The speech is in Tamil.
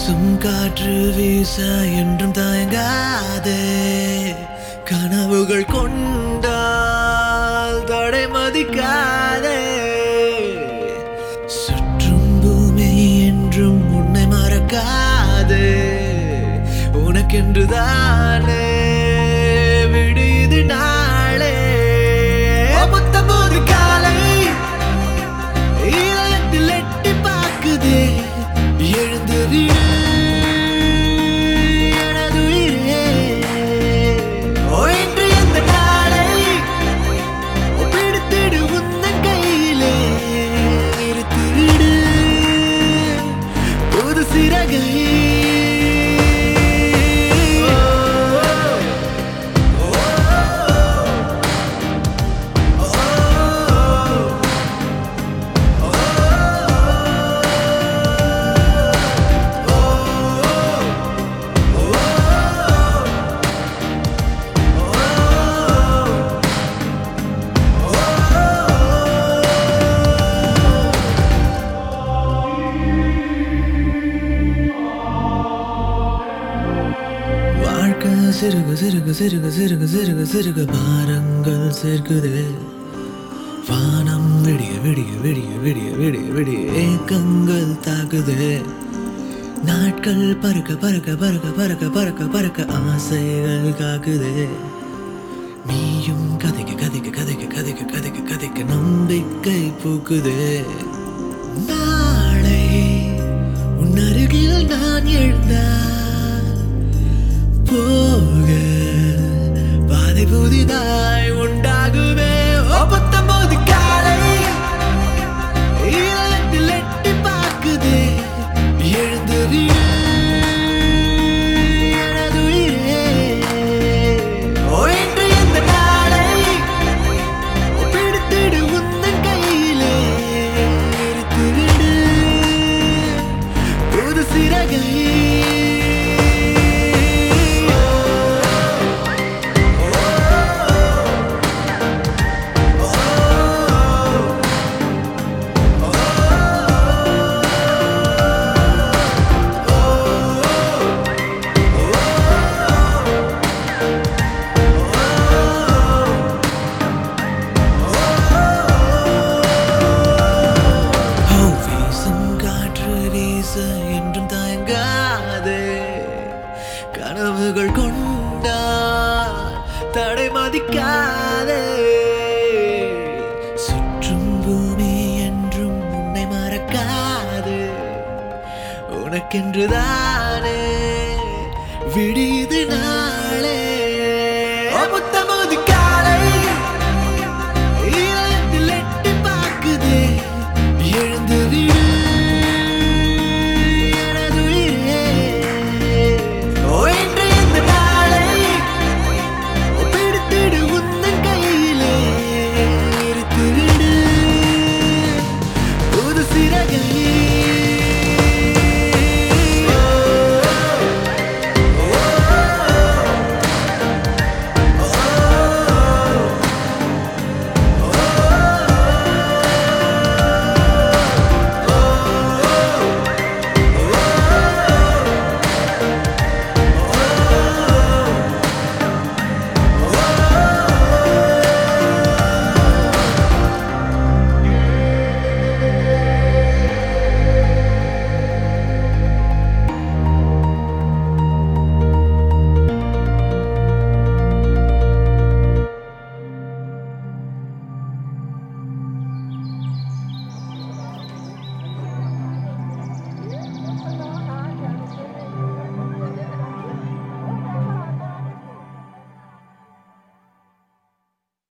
வீசும் காற்று வீச என்றும் தயங்காதே கனவுகள் கொண்டால் தடை மதிக்காதே சுற்றும் பூமி என்றும் உன்னை மறக்காதே உனக்கென்று தானே விடியுது நாளே பத்தொன்பது காலை இதயத்தில் எட்டி பார்க்குதே எழுந்து விடு எனது உயிரே. ஓ, இன்று எந்த நாளை பிடித்திடு உந்தன் கையிலே நிறுத்தி விடு புது சிறகை வாழ்க்கை சிறுக சிறுக சிறுக சிறுக சிறுக சிறுக பாரங்கள் சேர்க்குதே வானம் விடிய விடிய விடிய விடிய விடிய விடிய ஏக்கங்கள் தாக்குதே நாட்கள் பறக்க பறக்க பறக்க பறக்க பறக்க பறக்க ஆசைகள் காக்குதே நீயும் கதைக்க கதைக்க கதைக்க கதைக்க கதைக்க கதைக்க நம்பிக்கை பூக்குதே நாளை உன் அருகில் நான் எழுந்தால் போக பாதை புதிதாய் உண்டாகுமே ஓ பத்தொன்பது காலை இதயத்தில் எட்டி பார்க்குதே எழுந்து விடு எனது உயிரே. ஓ, இன்று இந்த நாளை பிடித்திடு உந்தன் கையிலே நிறுத்தி விடு புது சிறகை ஓ, வீசும் காற்று வீச என்றும் தயங்காதே கனவுகள் கொண்டா தடை மதிக்காதே சுற்றும் பூமி என்றும் உன்னை மறக்காது உனக்கென்று தானே விடியுது நான்